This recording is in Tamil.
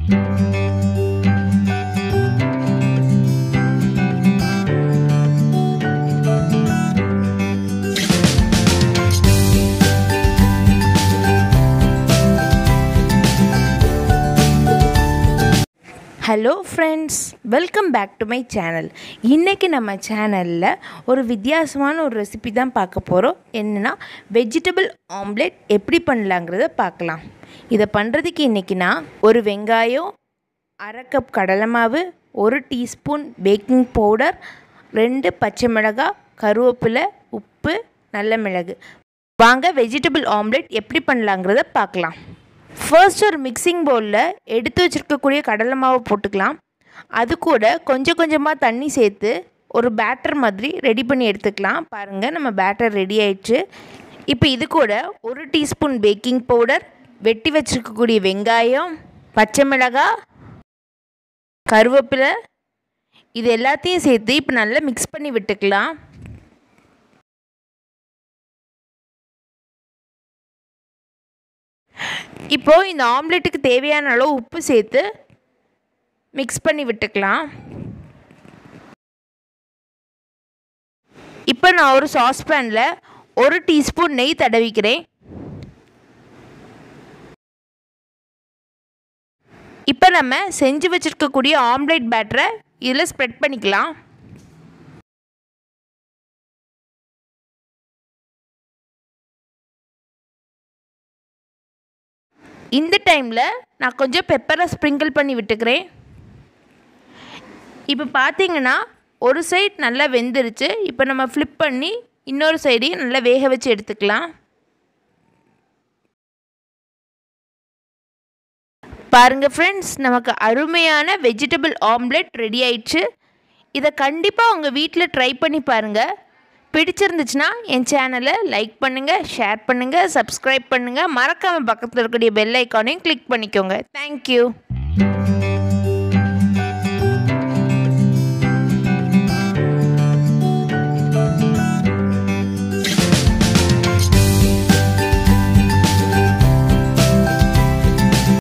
hello friends welcome back to my channel இன்றைக்கி நம்ம சேனலில் ஒரு வித்தியாசமான ஒரு ரெசிபி தான் பார்க்க போகிறோம் என்னென்னா வெஜிடபிள் ஆம்லெட் எப்படி பண்ணலாங்கிறத பார்க்கலாம் இதை பண்ணுறதுக்கு இன்றைக்கி நான் ஒரு வெங்காயம் அரை கப் கடலை மாவு ஒரு டீஸ்பூன் பேக்கிங் பவுடர் ரெண்டு பச்சை மிளகாய் கருவேப்பிலை உப்பு நல்ல மிளகு வாங்க வெஜிடபிள் ஆம்லெட் எப்படி பண்ணலாங்கிறத பார்க்கலாம் ஃபர்ஸ்ட் ஒரு மிக்சிங் பவுலில் எடுத்து வச்சுருக்கக்கூடிய கடலை மாவு போட்டுக்கலாம் அது கூட கொஞ்சம் கொஞ்சமாக தண்ணி சேர்த்து ஒரு பேட்டர் மாதிரி ரெடி பண்ணி எடுத்துக்கலாம் பாருங்கள் நம்ம பேட்டர் ரெடி ஆயிடுச்சு இப்போ இது கூட ஒரு டீஸ்பூன் பேக்கிங் பவுடர் வெட்டி வச்சுருக்கக்கூடிய வெங்காயம் பச்சை மிளகாய் கருவேப்பிலை இது எல்லாத்தையும் சேர்த்து இப்போ நல்லா மிக்ஸ் பண்ணி விட்டுக்கலாம் இப்போது இந்த ஆம்லெட்டுக்கு தேவையான அளவு உப்பு சேர்த்து மிக்ஸ் பண்ணி விட்டுக்கலாம் இப்போ நான் ஒரு சாஸ்பேனில் ஒரு டீஸ்பூன் நெய் தடவிக்கிறேன் இப்போ நம்ம செஞ்சு வச்சுருக்கக்கூடிய ஆம்லேட் பேட்டரை இதில் ஸ்ப்ரெட் பண்ணிக்கலாம் இந்த டைமில் நான் கொஞ்சம் பெப்பரை ஸ்ப்ரிங்கிள் பண்ணி விட்டுக்கிறேன் இப்போ பார்த்தீங்கன்னா ஒரு சைட் நல்லா வெந்துருச்சு இப்போ நம்ம ஃப்ளிப் பண்ணி இன்னொரு சைடையும் நல்லா வேக வச்சு எடுத்துக்கலாம் பாருங்கள் ஃப்ரெண்ட்ஸ் நமக்கு அருமையான வெஜிடபிள் ஆம்லெட் ரெடி ஆயிடுச்சு இதை கண்டிப்பாக உங்கள் வீட்டில் ட்ரை பண்ணி பாருங்கள் பிடிச்சிருந்துச்சுன்னா என் சேனலை லைக் பண்ணுங்கள் ஷேர் பண்ணுங்கள் சப்ஸ்கிரைப் பண்ணுங்கள் மறக்காமல் பக்கத்தில் இருக்கக்கூடிய பெல் ஐக்கானையும் கிளிக் பண்ணிக்கோங்க தேங்க்யூ